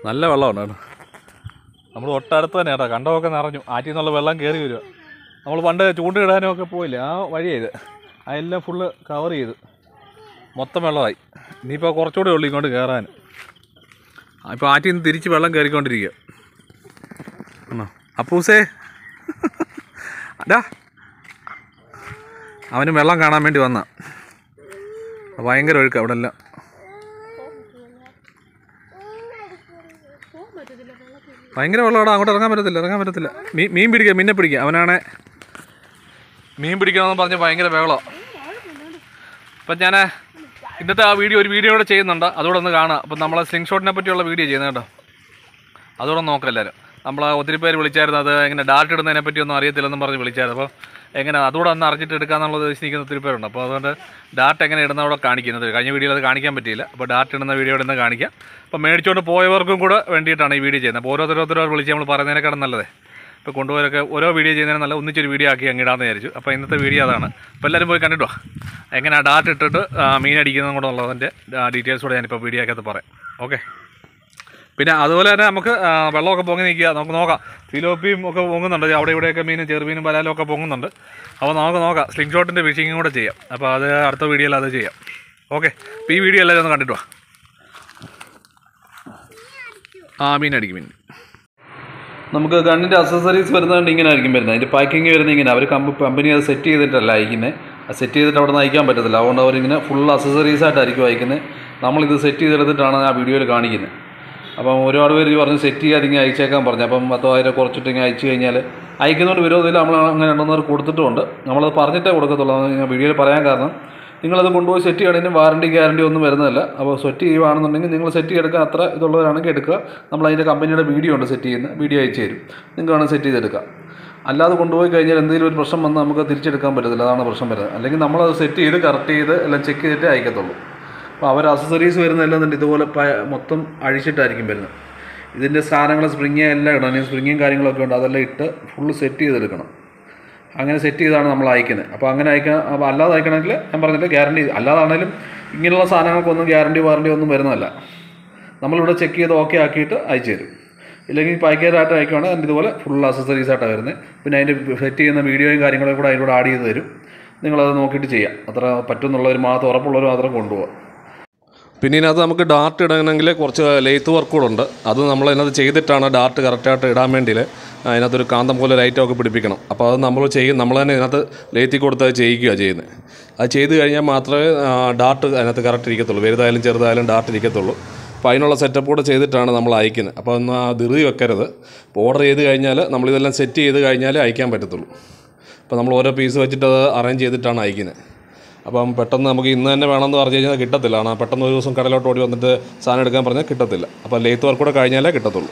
നല്ല വെള്ളമാണ് കേട്ടോ നമ്മൾ തൊട്ടടുത്ത് തന്നെ കേട്ടോ കണ്ടമൊക്കെ നിറഞ്ഞു ആറ്റിൽ നിന്നുള്ള വെള്ളം കയറി വരിക നമ്മൾ പണ്ട് ചൂണ്ടയിടാനും ഒക്കെ പോയില്ലേ ആ വഴിയാ ഇത് അതെല്ലാം ഫുള്ള് കവർ ചെയ്ത് മൊത്തം വെള്ളമായി ഇനിയിപ്പോൾ കുറച്ചുകൂടെ ഉള്ളൂ ഇങ്ങോട്ട് കയറാൻ ഇപ്പോൾ ആറ്റിൽ നിന്ന് തിരിച്ച് വെള്ളം കയറിക്കൊണ്ടിരിക്കുക ആണോ അപ്പൂസേ അടാ അവന് വെള്ളം കാണാൻ വേണ്ടി വന്ന ഭയങ്കര ഒഴുക്ക് അവിടെ എല്ലാം ഭയങ്കര വെള്ളമാണ് അങ്ങോട്ട് ഇറങ്ങാൻ പറ്റത്തില്ല ഇറങ്ങാൻ പറ്റത്തില്ല മീൻ മീൻ പിടിക്കുക മീനെ പിടിക്കുക അവനാണെ മീൻ പിടിക്കണമെന്ന് പറഞ്ഞ് ഭയങ്കര ബഹളമാണ് അപ്പം ഞാൻ ഇന്നത്തെ ആ വീഡിയോ ഒരു വീഡിയോ കൂടെ ചെയ്യുന്നുണ്ട് അതുകൂടെ ഒന്ന് കാണാം അപ്പം നമ്മളെ സ്ലിംഗ് ഷോട്ടിനെ പറ്റിയുള്ള വീഡിയോ ചെയ്യുന്നത് കേട്ടോ അതുകൂടെ നോക്കാം എല്ലാവരും നമ്മൾ ഒത്തിരി പേര് വിളിച്ചായിരുന്നു അത് എങ്ങനെ ഡാർട്ട് ഇടുന്നതിനെ പറ്റിയൊന്നും അറിയത്തില്ലെന്നും പറഞ്ഞ് വിളിച്ചായിരുന്നു അപ്പോൾ എങ്ങനെ അതുകൂടെ ഒന്ന് അറിഞ്ഞിട്ട് എടുക്കാന്നുള്ളത് ഉദ്ദേശിക്കുന്ന ഒത്തിരി പേരുണ്ട് അപ്പോൾ അതുകൊണ്ട് ഡാർട്ട് എങ്ങനെ ഇടുന്ന അവിടെ കാണിക്കുന്നത് കഴിഞ്ഞ വീഡിയോയിൽ അത് കാണിക്കാൻ പറ്റിയില്ല അപ്പോൾ ഡാർട്ട് ഇടുന്ന വീഡിയോ ഇടുന്ന കാണിക്കാം അപ്പോൾ മേടിച്ചുകൊണ്ട് പോയവർക്കും കൂടെ വേണ്ടിയിട്ടാണ് ഈ വീഡിയോ ചെയ്യുന്നത് അപ്പോൾ ഓരോരുത്തരോരുത്തരോട് വിളിച്ച് നമ്മൾ പറയുന്നതിനേക്കാളും നല്ലതേ ഇപ്പോൾ കൊണ്ടുപോയൊക്കെ ഓരോ വീഡിയോ ചെയ്യുന്നതിന് നല്ല ഒന്നിച്ചൊരു വീഡിയോ ആക്കി അങ്ങിടാന്ന് വിചാരിച്ചു അപ്പോൾ ഇന്നത്തെ വീഡിയോ അതാണ് അപ്പോൾ എല്ലാവരും പോയി കണ്ടിട്ടോ എങ്ങനെ ഡാർട്ട് ഇട്ടിട്ട് ആ, മീൻ അടിക്കുന്നതും കൂടെ ഉള്ളതിൻ്റെ ഡീറ്റെയിൽസ് കൂടെ ഞാനിപ്പോൾ വീഡിയോ ആക്കത്ത് പറയാം ഓക്കെ പിന്നെ അതുപോലെ തന്നെ നമുക്ക് ആ, വെള്ളമൊക്കെ പൊങ്ങി നിൽക്കുക നമുക്ക് നോക്കാം ഫിലോപ്പിയും ഒക്കെ പൊങ്ങുന്നുണ്ട് അവിടെ ഇവിടെയൊക്കെ മീനും ചെറുമീനും പലാലും ഒക്കെ പൊങ്ങുന്നുണ്ട് അപ്പോൾ നമുക്ക് നോക്കാം സ്ലിംഗ് ഷോട്ടിൻ്റെ ഫിഷിങ്ങും കൂടെ ചെയ്യാം അപ്പോൾ അത് അടുത്ത വീഡിയോയിൽ അത് ചെയ്യാം ഓക്കെ അപ്പോൾ ഈ വീഡിയോ എല്ലാവരും ഒന്ന് കണ്ടിട്ട് വാ ആ മീൻ അടിക്കും മീൻ നമുക്ക് ഗണ്ണിൻ്റെ അക്സസറീസ് വരുന്നതുകൊണ്ട് ഇങ്ങനെ ആയിരിക്കും വരുന്നത് അതിൻ്റെ പാക്കിങ് വരുന്നത് ഇങ്ങനെ അവർ കമ്പനി അത് സെറ്റ് ചെയ്തിട്ടല്ല അയക്കുന്നത് അത് സെറ്റ് ചെയ്തിട്ട് അവിടെ നിന്ന് അയക്കാൻ പറ്റത്തില്ല അതുകൊണ്ട് അവരിങ്ങനെ ഫുൾ അക്സസറീസ് ആയിട്ടായിരിക്കും അയക്കുന്നത് നമ്മളിത് സെറ്റ് ചെയ്തെടുത്തിട്ടാണ് ആ വീഡിയോയിൽ കാണിക്കുന്നത് അപ്പം ഒരുപാട് പേര് പറഞ്ഞ് സെറ്റ് ചെയ്യാതെ ഇങ്ങനെ അയച്ചേക്കാൻ പറഞ്ഞു അപ്പം പത്തോ ആയിരം കുറച്ചിട്ട് ഇങ്ങനെ അയച്ചു കഴിഞ്ഞാൽ അയക്കുന്നതുകൊണ്ട് വിരോധമില്ല നമ്മൾ അങ്ങനെ രണ്ടുമൂന്നേർ കൊടുത്തിട്ടുമുണ്ട് നമ്മളത് പറഞ്ഞിട്ടേ കൊടുക്കത്തുള്ളൂ അത് ഞാൻ വീഡിയോയിൽ പറയാൻ കാരണം നിങ്ങളത് കൊണ്ടുപോയി സെറ്റ് ചെയ്യണതിന് വാറണ്ടി ഗ്യാരണ്ടി ഒന്നും വരുന്നതല്ല അപ്പോൾ സെറ്റ് ചെയ്യുകയാണെന്നുണ്ടെങ്കിൽ നിങ്ങൾ സെറ്റ് ചെയ്തെടുക്കാൻ അത്ര ഇതുള്ളവരാണെങ്കിൽ എടുക്കുക നമ്മൾ അതിൻ്റെ കമ്പനിയുടെ വീഡിയോ ഉണ്ട് സെറ്റ് ചെയ്യുന്ന വീഡിയോ അയച്ചു തരും നിങ്ങൾക്ക് വേണം സെറ്റ് ചെയ്തെടുക്കാം അല്ലാതെ കൊണ്ടുപോയി കഴിഞ്ഞാൽ എന്തെങ്കിലും ഒരു പ്രശ്നം വന്നാൽ നമുക്ക് തിരിച്ചെടുക്കാൻ പറ്റത്തില്ല അതാണ് പ്രശ്നം വരുന്നത് അല്ലെങ്കിൽ നമ്മളത് സെറ്റ് ചെയ്ത് കറക്റ്റ് ചെയ്ത് എല്ലാം ചെക്ക് ചെയ്തിട്ടേ അയക്കത്തുള്ളൂ അപ്പോൾ അവർ അക്സസറീസ് വരുന്നതെല്ലാം തന്നെ ഇതുപോലെ പ- മൊത്തം അഴിച്ചിട്ടായിരിക്കും വരുന്നത് ഇതിൻ്റെ സാധനങ്ങൾ സ്പ്രിങ് എല്ലാം ഇടണം ഇനി സ്പ്രിങ്ങും കാര്യങ്ങളൊക്കെ ഉണ്ട് അതെല്ലാം ഇട്ട് ഫുള്ള് സെറ്റ് ചെയ്തെടുക്കണം അങ്ങനെ സെറ്റ് ചെയ്താണ് നമ്മൾ അയക്കുന്നത് അപ്പോൾ അങ്ങനെ അയക്കാൻ അപ്പോൾ അല്ലാതെ അയക്കണമെങ്കിൽ ഞാൻ പറഞ്ഞിട്ട് ഗ്യാരണ്ടി അല്ലാതാണെങ്കിലും ഇങ്ങനെയുള്ള സാധനങ്ങൾക്കൊന്നും ഗ്യാരണ്ടി വാറണ്ടി ഒന്നും വരുന്നതല്ല നമ്മളിവിടെ ചെക്ക് ചെയ്ത് ഓക്കെ ആക്കിയിട്ട് അയച്ചു തരും ഇല്ലെങ്കിൽ പാക്കേജായിട്ട് അയക്കുകയാണെങ്കിൽ അതിൻ്റെ ഇതുപോലെ ഫുൾ അക്സസറീസ് ആയിട്ടാണ് വരുന്നത് പിന്നെ അതിൻ്റെ സെറ്റ് ചെയ്യുന്ന വീഡിയോയും കാര്യങ്ങളും കൂടെ അതിലൂടെ ആഡ് ചെയ്ത് തരും നിങ്ങളത് നോക്കിയിട്ട് ചെയ്യാം അത്ര പറ്റുന്നുള്ളവർ മാത്രം ഉറപ്പുള്ളവർ മാത്രം കൊണ്ടുപോകാം പിന്നെ ഇതിനകത്ത് നമുക്ക് ഡാർട്ട് ഇടണമെങ്കിൽ കുറച്ച് ലെയ്ത്ത് വർക്ക് കൂടെ ഉണ്ട് അത് നമ്മൾ അതിനകത്ത് ചെയ്തിട്ടാണ് ഡാർട്ട് കറക്റ്റായിട്ട് ഇടാൻ വേണ്ടിയിൽ അതിനകത്തൊരു കാന്തം പോലെ ലൈറ്റൊക്കെ പിടിപ്പിക്കണം അപ്പോൾ അത് നമ്മൾ ചെയ്യും നമ്മൾ തന്നെ ഇതിനകത്ത് ലേത്തി കൊടുത്ത് അത് ചെയ്യിക്കുക ചെയ്യുന്നത് അത് ചെയ്ത് കഴിഞ്ഞാൽ മാത്രമേ ആ, ഡാർട്ട് അതിനകത്ത് കറക്റ്റ് ഇരിക്കത്തുള്ളൂ വലുതായാലും ചെറുതായാലും ഡാർട്ട് ഇരിക്കത്തുള്ളൂ അപ്പോൾ അതിനുള്ള സെറ്റപ്പ് കൂടെ ചെയ്തിട്ടാണ് നമ്മൾ അയക്കുന്നത് അപ്പോൾ ഒന്ന് ആ ധൃതി വെക്കരുത് ഇപ്പോൾ ഓർഡർ ചെയ്ത് കഴിഞ്ഞാൽ നമ്മളിതെല്ലാം സെറ്റ് ചെയ്ത് കഴിഞ്ഞാലേ അയക്കാൻ പറ്റത്തുള്ളൂ അപ്പോൾ നമ്മൾ ഓരോ പീസ് വെച്ചിട്ട് അത് അറേഞ്ച് ചെയ്തിട്ടാണ് അയക്കുന്നത് അപ്പം പെട്ടെന്ന് നമുക്ക് ഇന്ന് തന്നെ വേണമെന്ന് പറഞ്ഞു കഴിഞ്ഞാൽ കിട്ടത്തില്ല കാരണം പെട്ടെന്ന് ഒരു ദിവസം കടലോട്ട് ഓടി വന്നിട്ട് സാധനം എടുക്കാൻ പറഞ്ഞാൽ കിട്ടത്തില്ല അപ്പോൾ ലേത്ത് വർക്ക് കൂടെ കഴിഞ്ഞാലേ കിട്ടത്തുള്ളൂ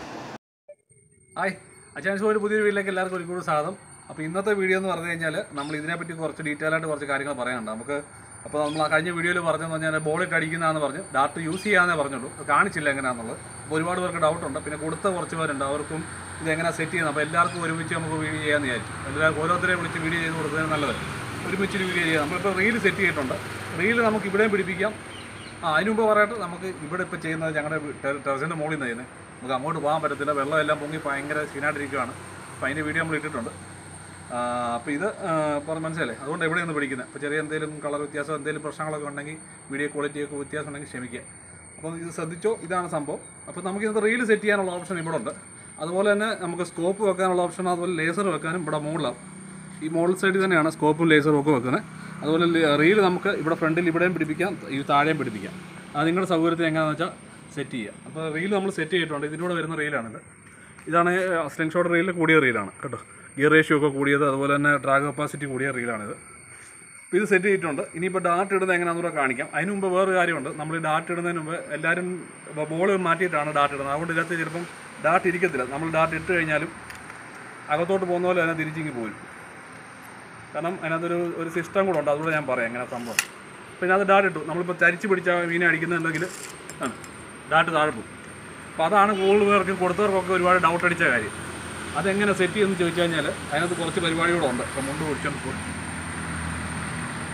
ഹായ് അച്ഛൻ ഷോയുടെ പുതിയൊരു വീട്ടിലേക്ക് എല്ലാവർക്കും ഒരുപാട് സ്വാഗതം അപ്പോൾ ഇന്നത്തെ വീഡിയോ എന്ന് പറഞ്ഞു കഴിഞ്ഞാൽ നമ്മൾ ഇതിനെപ്പറ്റി കുറച്ച് ഡീറ്റെയിൽ ആയിട്ട് കുറച്ച് കാര്യങ്ങൾ പറയാനുണ്ട് നമുക്ക് അപ്പോൾ നമ്മൾ ആ കഴിഞ്ഞ വീഡിയോയിൽ പറഞ്ഞതെന്ന് പറഞ്ഞാൽ ബോളിട്ട് അടിക്കുന്നതാണെന്ന് പറഞ്ഞു ഡാർട്ട് യൂസ് ചെയ്യാമെന്നേ പറഞ്ഞുള്ളൂ അത് കാണിച്ചില്ല എങ്ങനെയാണെന്നുള്ളത് അപ്പോൾ ഒരുപാട് പേർക്ക് ഡൗട്ടുണ്ട് പിന്നെ കൊടുത്ത കുറച്ച് പേരുണ്ട് അവർക്കും ഇത് എങ്ങനെ സെറ്റ് ചെയ്യുന്നത് അപ്പോൾ എല്ലാവർക്കും ഒരുമിച്ച് നമുക്ക് വീഡിയോ ചെയ്യാമെന്ന് വിചാരിച്ചു എല്ലാവർക്കും ഓരോരുത്തരെയും വിളിച്ച് വീഡിയോ ചെയ്ത് കൊടുക്കുന്നത് നല്ലത് ഒരുമിച്ച് വീഡിയോ ചെയ്യാം നമ്മളിപ്പോൾ റീൽ സെറ്റ് ചെയ്തിട്ടുണ്ട് റീൽ നമുക്ക് ഇവിടെയും പിടിപ്പിക്കാം ആ അതിന് മുമ്പ് പറയട്ടെ നമുക്ക് ഇവിടെ ഇപ്പോൾ ചെയ്യുന്നത് ഞങ്ങളുടെ ടെറസിൻ്റെ മുകളിൽ നിന്ന് ചെയ്യുന്നത് നമുക്ക് അങ്ങോട്ട് പോകാൻ പറ്റത്തില്ല വെള്ളം എല്ലാം പൊങ്ങി ഭയങ്കര സീനായിട്ടിരിക്കുകയാണ് അപ്പോൾ അതിൻ്റെ വീഡിയോ നമ്മൾ ഇട്ടിട്ടുണ്ട് അപ്പോൾ ഇത് പറഞ്ഞ മനസ്സിലല്ലേ അതുകൊണ്ട് എവിടെയാണ് പിടിക്കുന്നത് അപ്പോൾ ചെറിയ എന്തെങ്കിലും കളർ വ്യത്യാസം എന്തെങ്കിലും പ്രശ്നങ്ങളൊക്കെ ഉണ്ടെങ്കിൽ വീഡിയോ ക്വാളിറ്റിയൊക്കെ വ്യത്യാസം ഉണ്ടെങ്കിൽ ക്ഷമിക്കുക അപ്പോൾ ഇത് ശ്രദ്ധിച്ചോ ഇതാണ് സംഭവം അപ്പോൾ നമുക്ക് ഇന്നത്തെ റീൽ സെറ്റ് ചെയ്യാനുള്ള ഓപ്ഷൻ ഇവിടെ ഉണ്ട് അതുപോലെ തന്നെ നമുക്ക് സ്കോപ്പ് വെക്കാനുള്ള ഓപ്ഷൻ അതുപോലെ ലേസർ വെക്കാനും ഇവിടെ മുകളിലാണ് ഈ മോഡൽ സൈഡിൽ തന്നെയാണ് സ്കോപ്പും ലേസറും ഒക്കെ വെക്കുന്നത് അതുപോലെ റീൽ നമുക്ക് ഇവിടെ ഫ്രണ്ടിൽ ഇവിടെയും പിടിപ്പിക്കാം ഈ താഴെയും പിടിപ്പിക്കാം അത് നിങ്ങളുടെ സൗകര്യത്തിന് എങ്ങനെയാണെന്ന് വെച്ചാൽ സെറ്റ് ചെയ്യുക അപ്പോൾ റീൽ നമ്മൾ സെറ്റ് ചെയ്തിട്ടുണ്ട് ഇതിലൂടെ വരുന്ന റീലാണിത് ഇതാണ് സ്ലിംഗ് ഷോട്ട് റീലിൽ കൂടിയ റീലാണ് കേട്ടോ ഗിയർ റേഷ്യോ ഒക്കെ കൂടിയത് അതുപോലെ തന്നെ ഡ്രാഗ് കപ്പാസിറ്റി കൂടിയ റീലാണിത് അപ്പോൾ ഇത് സെറ്റ് ചെയ്തിട്ടുണ്ട് ഇനിയിപ്പോൾ ഡാർട്ട് ഇടുന്നത് എങ്ങനെയാണെന്ന് കൂടെ കാണിക്കാം അതിന് മുമ്പ് വേറൊരു കാര്യമുണ്ട് നമ്മൾ ഈ ഡാർട്ട് ഇടുന്നതിന് മുമ്പ് എല്ലാവരും ബോൾ മാറ്റിയിട്ടാണ് ഡാർട്ട് ഇടുന്നത് അതുകൊണ്ട് ഇതിനകത്ത് ചിലപ്പം ഡാർട്ട് ഇരിക്കത്തില്ല നമ്മൾ ഡാർട്ട് ഇട്ട് കഴിഞ്ഞാലും അകത്തോട്ട് പോകുന്ന പോലെ തന്നെ തിരിച്ചിങ്ങി പോരും കാരണം അതിനകത്തൊരു ഒരു സിസ്റ്റം കൂടെ ഉണ്ട് അതുകൂടെ ഞാൻ പറയാം എങ്ങനെ സംഭവം പിന്നെ അത് ഡാർട്ട് ഇട്ടു നമ്മളിപ്പോൾ ചരിച്ച് പിടിച്ച മീനെ അടിക്കുന്നുണ്ടെങ്കിൽ ആണ് ഡാർട്ട് താഴെ പോകും അപ്പോൾ അതാണ് കൂടുതൽ പേർക്ക് കൊടുത്തവർക്കൊക്കെ ഒരുപാട് ഡൗട്ട് അടിച്ച കാര്യം അതെങ്ങനെ സെറ്റ് ചെയ്യുമെന്ന് ചോദിച്ചു കഴിഞ്ഞാൽ അതിനകത്ത് കുറച്ച് പരിപാടികൂടെ ഉണ്ട് അപ്പോൾ മുണ്ട് പിടിച്ചോണ്ട് പോകും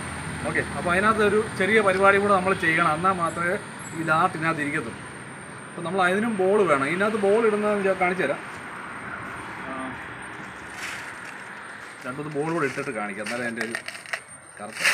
ഓക്കെ അപ്പോൾ അതിനകത്ത് ഒരു ചെറിയ പരിപാടി കൂടെ നമ്മൾ ചെയ്യണം എന്നാൽ മാത്രമേ ഈ ഡാർട്ട് ഇതിനകത്ത് ഇരിക്കത്തുള്ളൂ അപ്പോൾ നമ്മൾ അതിനും ബോൾ വേണം ഇതിനകത്ത് ബോൾ ഇടുന്നത് ഞാൻ കാണിച്ചു തരാം ആ, രണ്ടൊന്ന് ബോൾ കൂടെ ഇട്ടിട്ട് കാണിക്കാം എന്നാലും എൻ്റെ ഒരു കറക്റ്റ്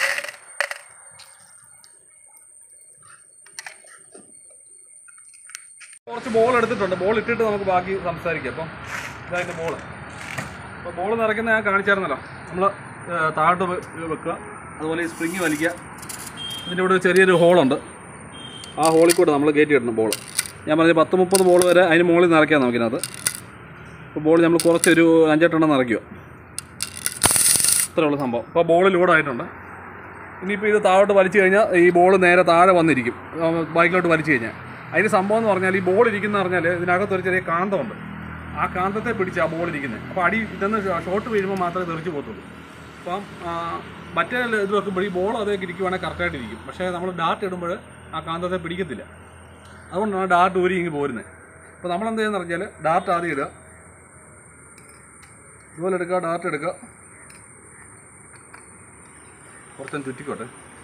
കുറച്ച് ബോൾ എടുത്തിട്ടുണ്ട് ബോൾ ഇട്ടിട്ട് നമുക്ക് ബാക്കി സംസാരിക്കാം അപ്പം ഇതായിട്ട് ബോൾ അപ്പോൾ ബോൾ നിറയ്ക്കുന്ന ഞാൻ കാണിച്ചായിരുന്നല്ലോ നമ്മൾ താഴോട്ട് വെ- വെക്കുക അതുപോലെ ഈ സ്പ്രിങ് വലിക്കുക ഇതിൻ്റെ ഇവിടെ ഒരു ചെറിയൊരു ഹോളുണ്ട് ആ ഹോളിൽ കൂടെ നമ്മൾ കയറ്റി ഇടണം ബോൾ ഞാൻ പറഞ്ഞ പത്ത് മുപ്പത് ബോൾ വരെ അതിന് മുകളിൽ നിറയ്ക്കാം നമുക്കിനകത്ത് അപ്പോൾ ബോൾ നമ്മൾ കുറച്ചൊരു അഞ്ചെട്ടെണ്ണം നിറയ്ക്കുക ഇത്രയുള്ള സംഭവം അപ്പോൾ ബോൾ ലോഡായിട്ടുണ്ട് ഇനിയിപ്പോൾ ഇത് താഴോട്ട് വലിച്ചു കഴിഞ്ഞാൽ ഈ ബോൾ നേരെ താഴെ വന്നിരിക്കും ആ, ബൈക്കിലോട്ട് വലിച്ചു കഴിഞ്ഞാൽ അതിന് സംഭവം എന്ന് പറഞ്ഞാൽ ഈ ബോൾ ഇരിക്കുന്ന പറഞ്ഞാൽ ഇതിനകത്ത് ഒരു ചെറിയ കാന്തമുണ്ട് ആ കാന്തത്തെ പിടിച്ച് ആ ബോൾ ഇരിക്കുന്നത് അപ്പോൾ അടി ഇതെന്ന് ഷോട്ട് വീഴുമ്പോൾ മാത്രമേ തെറിച്ച് പോകത്തുള്ളൂ അപ്പം ആ, മറ്റേ ഇത് വെക്കുമ്പോൾ ഈ ബോൾ അതേക്ക് ഇരിക്കുവാണെങ്കിൽ കറക്റ്റായിട്ട് ഇരിക്കും പക്ഷേ നമ്മൾ ഡാർട്ട് ഇടുമ്പോൾ ആ കാന്തത്തെ പിടിക്കത്തില്ല അതുകൊണ്ടാണ് ഡാർട്ട് ഊരി ഇങ്ങ് പോരുന്നത് അപ്പോൾ നമ്മൾ എന്ത് ചെയ്യുന്നത് പറഞ്ഞാൽ ഡാർട്ട് ആദ്യം ഇടുക ഇതുപോലെ എടുക്കുക ഡാർട്ട് എടുക്കുക കുറച്ചൊന്ന് ചുറ്റിക്കോട്ടെ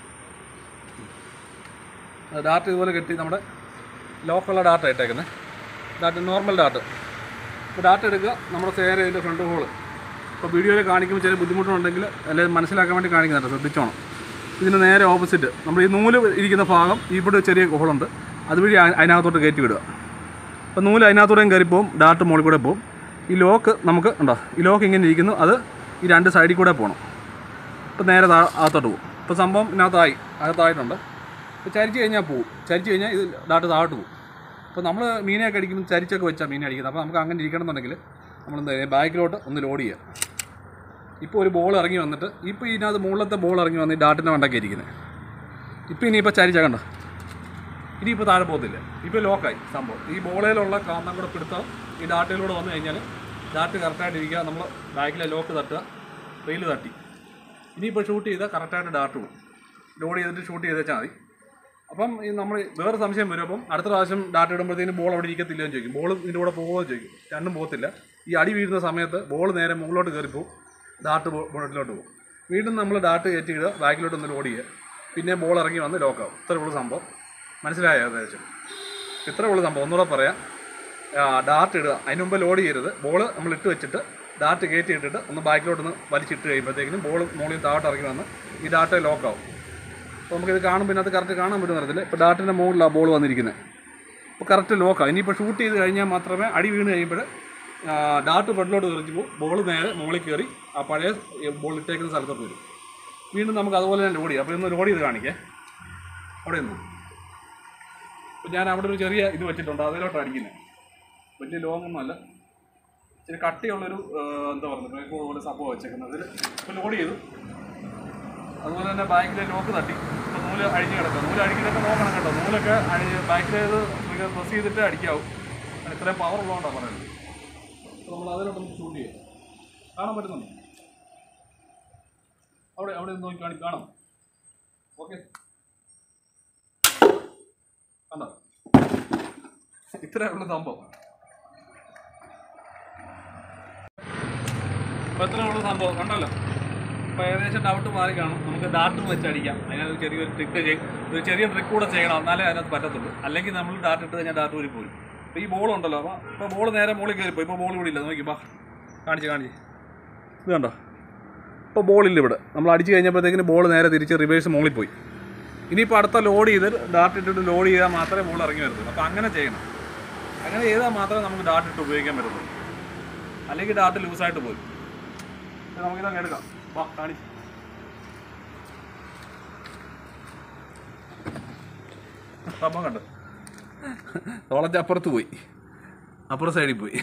അത് ഡാർട്ട് ഇതുപോലെ കെട്ടി നമ്മുടെ ലോക്കുള്ള ഡാറ്റ ഇട്ടേക്കുന്നത് ഡാറ്റ നോർമൽ ഡാറ്റ അപ്പോൾ ഡാറ്റ എടുക്കുക നമ്മുടെ നേരെ ഇതിൻ്റെ ഫ്രണ്ട് ഹോള് ഇപ്പോൾ വീഡിയോയിൽ കാണിക്കുമ്പോൾ ചില ബുദ്ധിമുട്ടുണ്ടെങ്കിൽ അല്ലെങ്കിൽ മനസ്സിലാക്കാൻ വേണ്ടി കാണിക്കുന്നുണ്ട് ശ്രദ്ധിച്ചോണം ഇതിന് നേരെ ഓപ്പോസിറ്റ് നമ്മൾ ഈ നൂല് ഇരിക്കുന്ന ഭാഗം ഇവിടെ ഒരു ചെറിയ ഹോളുണ്ട് അതുവഴി അ- അതിനകത്തോട്ട് കയറ്റി വിടുക അപ്പോൾ നൂല് അതിനകത്തൂടെയും കയറിപ്പോവും ഡാർട്ട് മുകളിൽ കൂടെ പോവും ഈ ലോക്ക് നമുക്ക് ഉണ്ടോ ഈ ലോക്ക് ഇങ്ങനെ ഇരിക്കുന്നു അത് ഈ രണ്ട് സൈഡിൽ കൂടെ പോകണം ഇപ്പോൾ നേരെ താ അകത്തോട്ട് പോകും ഇപ്പോൾ സംഭവം ഇതിനകത്തായി അകത്തായിട്ടുണ്ട് ഇപ്പോൾ ചരിച്ച് കഴിഞ്ഞാൽ പോകും ചരിച്ച് കഴിഞ്ഞാൽ ഇത് ഡാട്ട് താഴോട്ട് പോകും അപ്പോൾ നമ്മൾ മീനെയൊക്കെ അടിക്കുമ്പോൾ ചരിച്ചൊക്കെ വെച്ചാൽ മീനെ അടിക്കുന്നത് അപ്പോൾ നമുക്ക് അങ്ങനെ ഇരിക്കണം എന്നുണ്ടെങ്കിൽ നമ്മൾ എന്താ ചെയ്യുക ബാക്കിലോട്ട് ഒന്ന് ലോഡ് ചെയ്യുക ഇപ്പോൾ ഒരു ബോൾ ഇറങ്ങി വന്നിട്ട് ഇപ്പോൾ ഇതിനകത്ത് മുകളിലത്തെ ബോൾ ഇറങ്ങി വന്ന് ഈ ഡാട്ടിൻ്റെ വണ്ടൊക്കെ ഇരിക്കുന്നത് ഇപ്പോൾ ഇനിയിപ്പോൾ ചരിച്ച കണ്ടോ ഇനിയിപ്പോൾ താഴെ പോകത്തില്ല ഇപ്പോൾ ലോക്കായി സംഭവം ഈ ബോളയിലുള്ള കാന്തം കൂടെ പിടുത്തം ഈ ഡാറ്റയിലൂടെ വന്നു കഴിഞ്ഞാൽ ഡാറ്റ് കറക്റ്റായിട്ട് ഇരിക്കുക നമ്മൾ ബാക്കിലെ ലോക്ക് തട്ടുക റെയിൽ തട്ടി ഇനിയിപ്പോൾ ഷൂട്ട് ചെയ്താൽ കറക്റ്റായിട്ട് ഡാർട്ട് പോകും ലോഡ് ചെയ്തിട്ട് ഷൂട്ട് ചെയ്ത് വെച്ചാൽ മതി അപ്പം ഈ നമ്മൾ വേറെ സംശയം വരും അപ്പം അടുത്ത പ്രാവശ്യം ഡാറ്റ ഇടുമ്പോഴത്തേനും ബോൾ അവിടെ ഇരിക്കത്തില്ല എന്ന് ചോദിക്കും ബോൾ ഇതിൻ്റെ കൂടെ പോകുമോ എന്ന് ചോദിക്കും രണ്ടും പോകത്തില്ല ഈ അടി വീഴുന്ന സമയത്ത് ബോൾ നേരെ മുകളിലോട്ട് കയറിപ്പോവും ഡാർട്ട് ബോട്ടിലോട്ട് പോകും വീണ്ടും നമ്മൾ ഡാർട്ട് കയറ്റി ഇടുക ബാക്കിലോട്ട് ഒന്ന് ലോഡ് ചെയ്യുക പിന്നെ ബോൾ ഇറങ്ങി വന്ന് ലോക്കാവും ഇത്രേ ഉള്ളൂ സംഭവം മനസ്സിലായോ ഏകദേശം ഇത്രേ ഉള്ളൂ സംഭവം ഒന്നുകൂടെ പറയാം ഡാർട്ട് ഇടുക അതിന് മുമ്പ് ലോഡ് ചെയ്യരുത് ബോൾ നമ്മൾ ഇട്ട് വെച്ചിട്ട് ഡാർട്ട് കയറ്റി ഇട്ടിട്ട് ഒന്ന് ബാക്കിലോട്ടൊന്ന് വലിച്ചിട്ട് കഴിയുമ്പോഴത്തേക്കിനും ബോൾ മുകളിൽ താഴോട്ട് ഇറങ്ങി വന്ന് ഈ ഡാർട്ട് ലോക്കാവും അപ്പോൾ നമുക്കിത് കാണുമ്പോൾ ഇതിനകത്ത് കറക്റ്റ് കാണാൻ പറ്റുന്ന തരത്തിൽ ഇപ്പോൾ ഡാറ്റിൻ്റെ മുകളിലാണ് ബോൾ വന്നിരിക്കുന്നത് അപ്പോൾ കറക്റ്റ് ലോക്കാണ് ഇനിയിപ്പോൾ ഷൂട്ട് ചെയ്ത് കഴിഞ്ഞാൽ മാത്രമേ അടി വീണ് കഴിയുമ്പോൾ ഡാർട്ട് ഫ്രണ്ടിലോട്ട് തെറിച്ച് പോകും ബോൾ നേരെ മുകളിൽ കയറി ആ പഴയ ബോൾ ഇട്ടേക്കുന്ന സ്ഥലത്തോട്ട് വരും വീണ്ടും നമുക്ക് അതുപോലെ തന്നെ ലോഡ് ചെയ്യാം അപ്പോൾ ഇന്ന് ലോഡ് ചെയ്ത് കാണിക്കേ അവിടെ നിന്ന് അപ്പോൾ ഞാൻ അവിടെ ഒരു ചെറിയ ഇത് വെച്ചിട്ടുണ്ട് അതിലോട്ട് അടിക്കുന്നത് വലിയ ലോങ് ഒന്നുമല്ല ഇച്ചിരി കട്ടിയുള്ളൊരു ആ, എന്താ പറയുക ബ്രേക്ക് പോലെ സംഭവം വെച്ചേക്കുന്നത് അതിൽ ഇപ്പോൾ ലോഡ് ചെയ്തു അതുപോലെ തന്നെ ബാക്കിലെ ലോക്ക് തട്ടി ഇപ്പോൾ നൂല് അഴിഞ്ഞ് കിടക്കുക നൂല് അഴിക്കുന്നതൊക്കെ നോക്കണം കേട്ടോ നൂലൊക്കെ അഴിഞ്ഞ് ബാക്കിലേത് പ്രസ് ചെയ്തിട്ട് അടിക്കാവും കാരണം ഇത്രയും പവർ ഉള്ളതുകൊണ്ടാണ് പറയുന്നത് അപ്പോൾ നമ്മൾ അതിലോട്ടൊന്ന് ഷൂട്ട് ചെയ്യാം കാണാൻ പറ്റുന്നുണ്ടോ അവിടെ അവിടെ നിന്ന് നോക്കി കാണി കാണാം ഓക്കെ കണ്ടോ ഇത്രയേ ഉള്ളൂ സംഭവം അപ്പോൾ ഇത്രയേ ഉള്ളൂ സംഭവം കണ്ടല്ലോ അപ്പോൾ ഏകദേശം ഡൗട്ട് മാറി കാണും നമുക്ക് ഡാർട്ടും വെച്ച് അടിക്കാം അതിനകത്ത് ചെറിയൊരു ട്രിക്ക് ചെയ്യും ഒരു ചെറിയ ട്രിക്ക് കൂടെ ചെയ്യണം എന്നാലേ അതിനകത്ത് പറ്റത്തുള്ളൂ അല്ലെങ്കിൽ നമ്മൾ ഡാർട്ട് ഇട്ട് കഴിഞ്ഞാൽ ഡാർട്ട് ഊരി പോരും അപ്പോൾ ഈ ബോൾ ഉണ്ടല്ലോ അപ്പോൾ ഇപ്പോൾ ബോൾ നേരെ മുകളിൽ കയറിപ്പോയി ഇപ്പോൾ ബോൾ ഇവിടെ ഇല്ല നോക്കി ബാ കാണിച്ച് കാണിച്ച് ഇത് കണ്ടോ ഇപ്പോൾ ബോളില്ല ഇവിടെ നമ്മൾ അടിച്ച് കഴിഞ്ഞപ്പോഴത്തേക്കിന് ബോൾ നേരെ തിരിച്ച് റിവേഴ്സ് മുകളിൽ പോയി ഇനിയിപ്പോൾ അടുത്ത ലോഡ് ചെയ്ത് ഡാർട്ട് ഇട്ടിട്ട് ലോഡ് ചെയ്താൽ മാത്രമേ ബോൾ ഇറങ്ങി വരത്തുള്ളൂ അപ്പോൾ അങ്ങനെ ചെയ്യണം അങ്ങനെ ചെയ്താൽ മാത്രമേ നമുക്ക് ഡാർട്ട് ഇട്ട് ഉപയോഗിക്കാൻ പറ്റത്തുള്ളൂ അല്ലെങ്കിൽ ഡാർട്ട് ലൂസായിട്ട് പോയി ഇത് നമുക്കിതങ്ങ് എടുക്കാം വാ കാണിച്ച് സംഭവം കണ്ടു തോളത്തെ അപ്പുറത്ത് പോയി അപ്പുറ സൈഡിൽ പോയി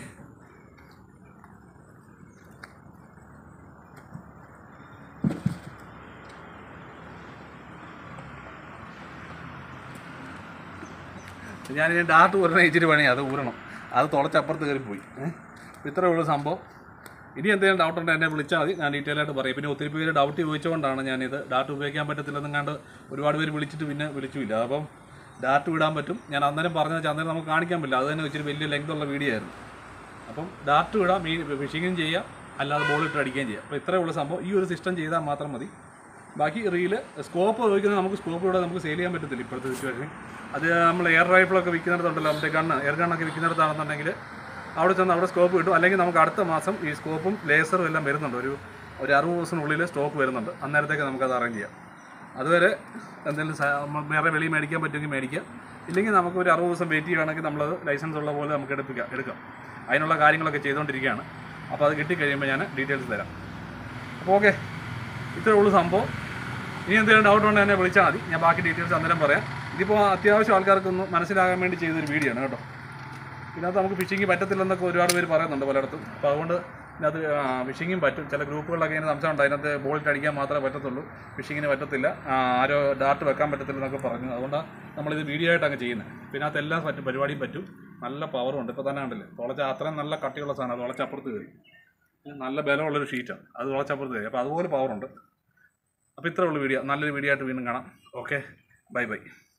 ഞാൻ ഇനി ഡാർട്ട് ഊരണ ഇച്ചിരി പണി അത് ഊരണം അത് തുളച്ചപ്പുറത്ത് കയറി പോയി ഏഹ് ഇത്രേ ഉള്ളൂ സംഭവം ഇനി എന്തെങ്കിലും ഡൗട്ട് ഉണ്ടെങ്കിൽ എന്നെ വിളിച്ചാൽ മതി ഞാൻ ഡീറ്റെയിൽ ആയിട്ട് പറയും പിന്നെ ഒത്തിരി പേര് ഡൗട്ട് ചോദിച്ചുകൊണ്ടാണ് ഞാനിത് ഡാർട്ട് ഉപയോഗിക്കാൻ പറ്റത്തില്ലെന്നും കണ്ട് ഒരുപാട് പേര് വിളിച്ചിട്ട് പിന്നെ വിളിച്ചുമില്ല അപ്പം ഡാർട്ട് വിടാൻ പറ്റും ഞാൻ അന്നേരം പറഞ്ഞ വെച്ചാൽ അന്നേരം നമുക്ക് കാണിക്കാൻ പറ്റില്ല അത് തന്നെ ഇച്ചിരി വലിയ ലെങ്ത് ഉള്ള വീഡിയോ ആയിരുന്നു അപ്പം ഡാർട്ട് വിടാം മീൻ ഫിഷിങ്ങും ചെയ്യാം അല്ലാതെ ബോൾ ഇട്ട് അടിക്കുകയും ചെയ്യാം അപ്പോൾ ഇത്രയേ ഉള്ളൂ സംഭവം ഈ ഒരു സിസ്റ്റം ചെയ്താൽ മാത്രം മതി ബാക്കി റീല് സ്കോപ്പ് ഉപയോഗിക്കുന്നത് നമുക്ക് സ്കോപ്പ് ഇവിടെ നമുക്ക് സെയിൽ ചെയ്യാൻ പറ്റത്തില്ല ഇപ്പോഴത്തെ സിറ്റുവേഷൻ അത് നമ്മൾ എയർ റൈഫിളൊക്കെ വിൽക്കുന്നിടത്തുണ്ടല്ലോ മറ്റേ ഗണ്ണ് എയർ ഗണ്ണൊക്കെ വിൽക്കുന്നിടത്താണെന്നുണ്ടെങ്കിൽ അവിടെ ചെന്ന് അവിടെ സ്റ്റോപ്പ് കിട്ടും അല്ലെങ്കിൽ നമുക്ക് അടുത്ത മാസം ഈ സ്കോപ്പും ലേസറും എല്ലാം വരുന്നുണ്ട് ഒരു ഒരു അറുപത് ദിവസത്തിനുള്ളിൽ സ്റ്റോക്ക് വരുന്നുണ്ട് അന്നേരത്തേക്ക് നമുക്കത് അറേഞ്ച് ചെയ്യാം അതുവരെ എന്തെങ്കിലും സ- നമ്മ- വേറെ വെളിയിൽ മേടിക്കാൻ പറ്റുമെങ്കിൽ മേടിക്കാം ഇല്ലെങ്കിൽ നമുക്ക് ഒരു അറുപത് ദിവസം വെയിറ്റ് ചെയ്യുകയാണെങ്കിൽ നമ്മളത് ലൈസൻസ് ഉള്ള പോലെ നമുക്ക് എടുപ്പിക്കാം എടുക്കാം അതിനുള്ള കാര്യങ്ങളൊക്കെ ചെയ്തുകൊണ്ടിരിക്കുകയാണ് അപ്പോൾ അത് കിട്ടിക്കഴിയുമ്പോൾ ഞാൻ ഡീറ്റെയിൽസ് തരാം അപ്പോൾ ഓക്കെ ഇത്രേ ഉള്ളൂ സംഭവം ഇനി എന്തെങ്കിലും ഡൗട്ട് ഉണ്ടെങ്കിൽ എന്നെ വിളിച്ചാൽ മതി ഞാൻ ബാക്കി ഡീറ്റെയിൽസ് അന്നേരം പറയാം ഇതിപ്പോൾ അത്യാവശ്യം ആൾക്കാർക്കൊന്ന് മനസ്സിലാകാൻ വേണ്ടി ചെയ്തൊരു വീഡിയോ ആണ് കേട്ടോ ഇതിനകത്ത് നമുക്ക് ഫിഷിങ് പറ്റത്തില്ലെന്നൊക്കെ ഒരുപാട് പേര് പറയുന്നുണ്ട് പലയിടത്തും അപ്പോൾ അതുകൊണ്ട് ഇതിനകത്ത് ഫിഷിങ്ങും പറ്റും ചില ഗ്രൂപ്പുകളിലൊക്കെ ഇങ്ങനെ സംശയമുണ്ട് അതിനകത്ത് ബോളിട്ട് അടിക്കാൻ മാത്രമേ പറ്റത്തുള്ളൂ ഫിഷിങ്ങിന് പറ്റത്തില്ല ആ, ആരോ ഡാർട്ട് വെക്കാൻ പറ്റത്തില്ല എന്നൊക്കെ പറഞ്ഞു അതുകൊണ്ടാണ് നമ്മളിത് വീഡിയോ ആയിട്ട് അങ്ങ് ചെയ്യുന്നത് പിന്നെ അതിനകത്ത് എല്ലാം പറ്റും പരിപാടിയും പറ്റും നല്ല പവറും ഉണ്ട് ഇപ്പോൾ തന്നെ ഉണ്ടല്ലേ തുളച്ച അത്രയും നല്ല കട്ടിയുള്ള സാധനം തുളച്ചപ്പുറത്ത് കയറി ഇത് നല്ല ബലമുള്ളൊരു ഷീറ്റാണ് അത് തുളച്ചപ്പുറത്ത് കയറി അപ്പോൾ അതുപോലെ പവറുണ്ട് അപ്പോൾ ഇത്രേ ഉള്ളൂ വീഡിയോ നല്ലൊരു വീഡിയോ ആയിട്ട് വീണ്ടും കാണാം ഓക്കെ ബൈ ബൈ